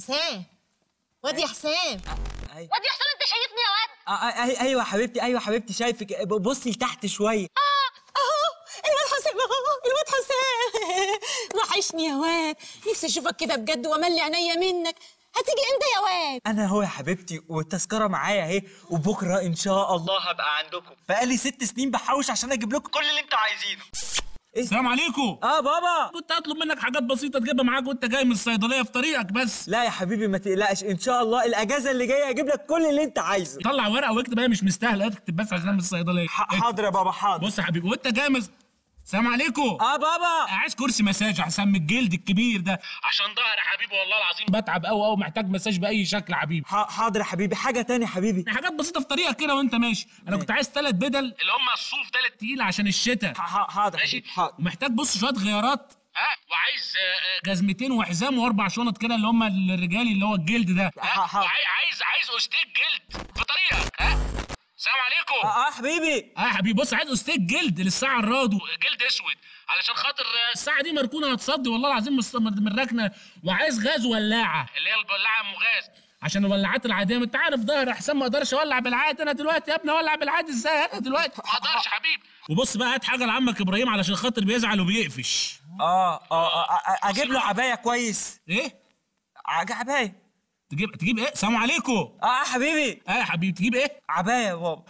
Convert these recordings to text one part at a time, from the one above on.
حسام واد يا حسام أيوة. واد يا حسام انت شايفني يا واد آه، آه، أي- ايوه حبيبتي ايوه حبيبتي شايفك ب- بصي لتحت شويه اهو الواد حسام اهو الواد حسام وحشني يا واد نفسي اشوفك كده بجد واملي عينيا منك هتيجي امتى يا واد انا هو يا حبيبتي والتذكره معايا اهي وبكره ان شاء الله هبقى عندكم بقالي ست سنين بحوش عشان اجيب لكم كل اللي انتوا عايزينه السلام عليكم اه بابا كنت هطلب منك حاجات بسيطه تجيبها معاك وانت جاي من الصيدليه في طريقك بس لا يا حبيبي ما تقلقش ان شاء الله الاجازه اللي جايه اجيب لك كل اللي انت عايزه طلع ورقه واكتب هي مش مستاهله اكتب بس عشان من الصيدليه ح- حاضر يا بابا حاضر بص يا حبيبي وانت جاي من السلام عليكم اه بابا عايز كرسي مساج احسن من الجلد الكبير ده عشان ظهري يا حبيبي والله العظيم بتعب قوي قوي محتاج مساج باي شكل يا حبيبي ح- حاضر يا حبيبي حاجه تانية يا حبيبي حاجات بسيطه في طريقك كده وانت ماشي انا كنت عايز ثلاث بدل اللي هم الصوف ده التقيل عشان الشتاء ح- ح- حاضر ماشي حبيبي، حاضر ومحتاج بص شويه غيارات ها وعايز آه، آه، جزمتين وحزام واربع شنط كده اللي هم الرجالي اللي هو الجلد ده ح- حاضر. وعايز عايز استيك جلد في طريقك ها السلام عليكم اه آه، حبيبي اه يا حبيبي بص عايز استيك جلد للساعه الرادو جلد اسود علشان خاطر آه، الساعه دي مركونه هتصدي والله العظيم مس- من ركنه وعايز غاز ولاعه اللي هي الولاعه ام غاز عشان الولاعات العاديه ما انت عارف ظهر احسن ما اقدرش اولع بالعادي انا دلوقتي يا ابني اولع بالعادي ازاي انا دلوقتي ما اقدرش حبيبي وبص بقى هات حاجه لعمك ابراهيم علشان خاطر بيزعل وبيقفش اه اه, آه, آه اجيب له عبايه كويس ايه عج- عبايه تجيب تجيب ايه السلام عليكم اه يا حبيبي اه يا حبيبي تجيب ايه عبايه يا بابا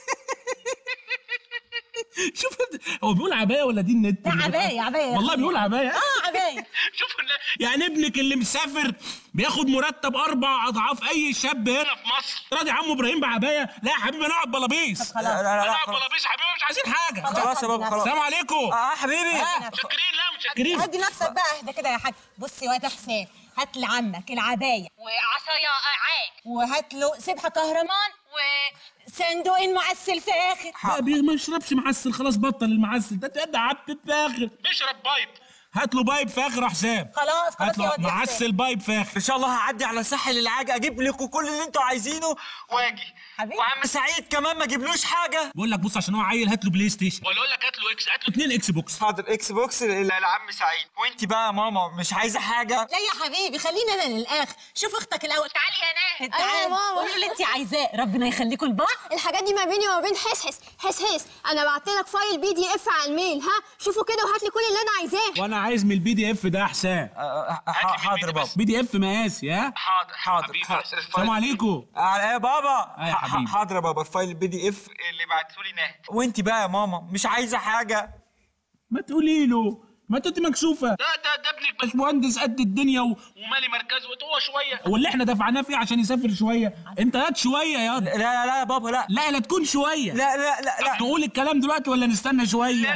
شوف هو بيقول عبايه ولا دي النت لا عبايه عبايه والله بيقول عبايه اه عبايه شوف يعني ابنك اللي مسافر بياخد مرتب اربع اضعاف اي شاب هنا في مصر راضي عمو ابراهيم بعبايه لا يا حبيبي انا اقعد بلابيس لا لا لا, لا انا خلاص. بلابيس يا حبيبي مش عايزين حاجه خلاص يا بابا خلاص السلام عليكم اه يا حبيبي متشكرين لا متشكرين هدي نفسك بقى اهدى كده يا حاج بص يا واد حسام هات لعمك العبايه وعصايه عاج وهات له سبحه كهرمان وصندوقين معسل فاخر لا بي- ما يشربش معسل خلاص بطل المعسل ده ده عبد فاخر بيشرب بايب هات له بايب فاخر يا حسام خلاص خلاص هات يا له واد يا حسام. معسل بايب فاخر ان شاء الله هعدي على ساحل العاج اجيب لكم كل اللي انتوا عايزينه واجي حبيبي. وعم سعيد كمان ما اجيبلوش حاجه بقول لك بص عشان هو عيل هات له بلاي ستيشن ولا اقول لك هات له اكس هات له اثنين اكس بوكس حاضر اكس بوكس ل- لعم سعيد وانت بقى يا ماما مش عايزه حاجه لا يا حبيبي خلينا انا للاخر شوف اختك الاول تعالي يا ناهد أيوة يا تعالي ماما. قولي اللي انت عايزاه ربنا يخليكم لبعض الحاجات دي ما بيني وما بين حس حس حس حس انا بعت لك فايل بي دي اف على الميل ها شوفوا كده وهات لي كل اللي انا عايزاه وانا عايز من البي دي اف ده يا حسام آه، آه، آه، حاضر بابا بي دي اف مقاسي ها حاضر حاضر حاضر السلام عليكم على ايه يا بابا آه يا ح- حبيبي. حاضر يا بابا الفايل البي دي اف اللي بعته لي ناهد وانت بقى يا ماما مش عايزه حاجه ما تقولي له ما انت مكسوفه ده ده ده ابنك باشمهندس قد الدنيا و... ومالي مركزه هو شويه واللي احنا دفعناه فيه عشان يسافر شويه انت هات شويه يا لا لا لا يا بابا لا لا لا تكون شويه لا لا لا لا نقول الكلام دلوقتي ولا نستنى شويه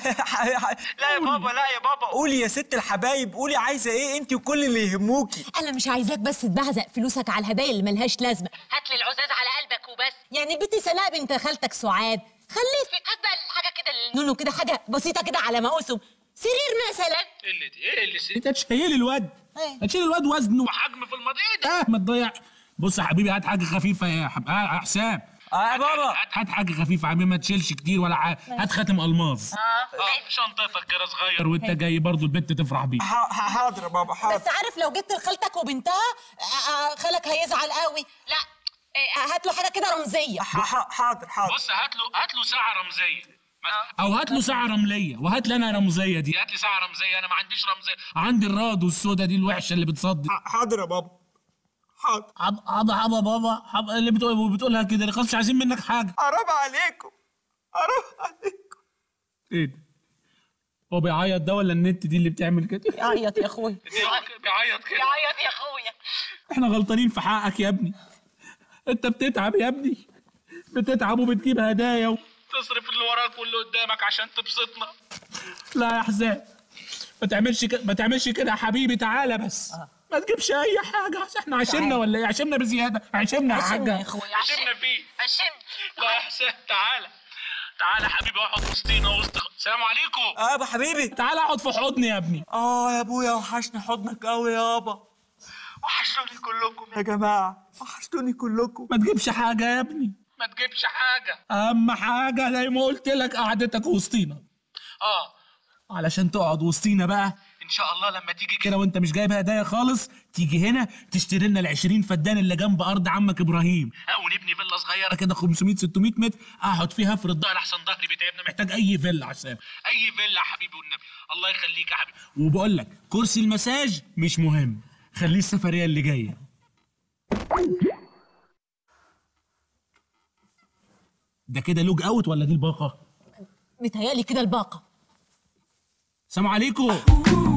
لا يا بابا لا يا بابا قولي يا ست الحبايب قولي عايزه ايه انت وكل اللي يهموكي انا مش عايزاك بس تبهزق فلوسك على الهدايا اللي ملهاش لازمه هات لي العزاز على قلبك وبس يعني بنتي سناء بنت خالتك سعاد خليه هات بقى حاجه كده نونو كده حاجه بسيطه كده على مقاسهم سرير مثلا اللي ايه اللي انت تشيل الواد إيه؟ هتشيل الواد وزنه وحجم في الماضي ايه ده ما تضيع بص يا حبيبي هات حاجه خفيفه يا حب... آه يا حسام اه يا بابا هات هات حاجه خفيفه يا حبيبي ما تشيلش كتير ولا حاجه هات خاتم الماظ اه شنطتك كده صغير وانت جاي برضو البنت تفرح بيه ح- ح- حاضر يا بابا حاضر بس عارف لو جبت لخالتك وبنتها آه، آه، خالك هيزعل قوي لا آه، هات له حاجه كده رمزيه ح- ح- حاضر حاضر بص هات له هات له ساعه رمزيه او هات له ساعه رمليه وهات لي انا رمزيه دي هات لي ساعه رمزيه انا ما عنديش رمزيه عندي الراد والسودا دي الوحشه اللي بتصدي ح- حاضر يا بابا حاضر حب حب حب بابا حب اللي بتقول بتقولها كده خلاص مش عايزين منك حاجه حرام عليكم حرام عليكم ايه ده هو بيعيط ده ولا النت دي اللي بتعمل كده يعيط يا اخويا بيعيط كده يعيط يا اخويا احنا غلطانين في حقك يا ابني انت بتتعب يا ابني بتتعب وبتجيب هدايا و... تصرف اللي وراك واللي قدامك عشان تبسطنا لا يا حسام ما تعملش كده ما تعملش كده يا حبيبي تعالى بس ما تجيبش اي حاجه عشان احنا عشمنا ولا ايه عشمنا بزياده عشمنا يا عشمنا حاجه يا اخويا عشمنا فيه عشان لا يا حسام تعالى تعالى يا حبيبي اقعد وسطينا وسط السلام عليكم اه يا ابو حبيبي تعالى اقعد في حضني يا ابني اه يا ابويا وحشني حضنك قوي يابا وحشتوني كلكم يا جماعه وحشتوني كلكم ما تجيبش حاجه يا ابني ما تجيبش حاجه اهم حاجه زي ما قلت لك قعدتك وسطينا اه علشان تقعد وسطينا بقى ان شاء الله لما تيجي كده وانت مش جايب هدايا خالص تيجي هنا تشتري لنا ال 20 فدان اللي جنب ارض عمك ابراهيم او نبني فيلا صغيره كده 500 600 متر اقعد فيها افرض ظهري احسن ظهري بيتعبنا محتاج اي فيلا عشان اي فيلا يا حبيبي والنبي الله يخليك يا حبيبي وبقول لك كرسي المساج مش مهم خليه السفريه اللي جايه ده كده لوج اوت ولا دي الباقه متهيألي كده الباقة السلام عليكم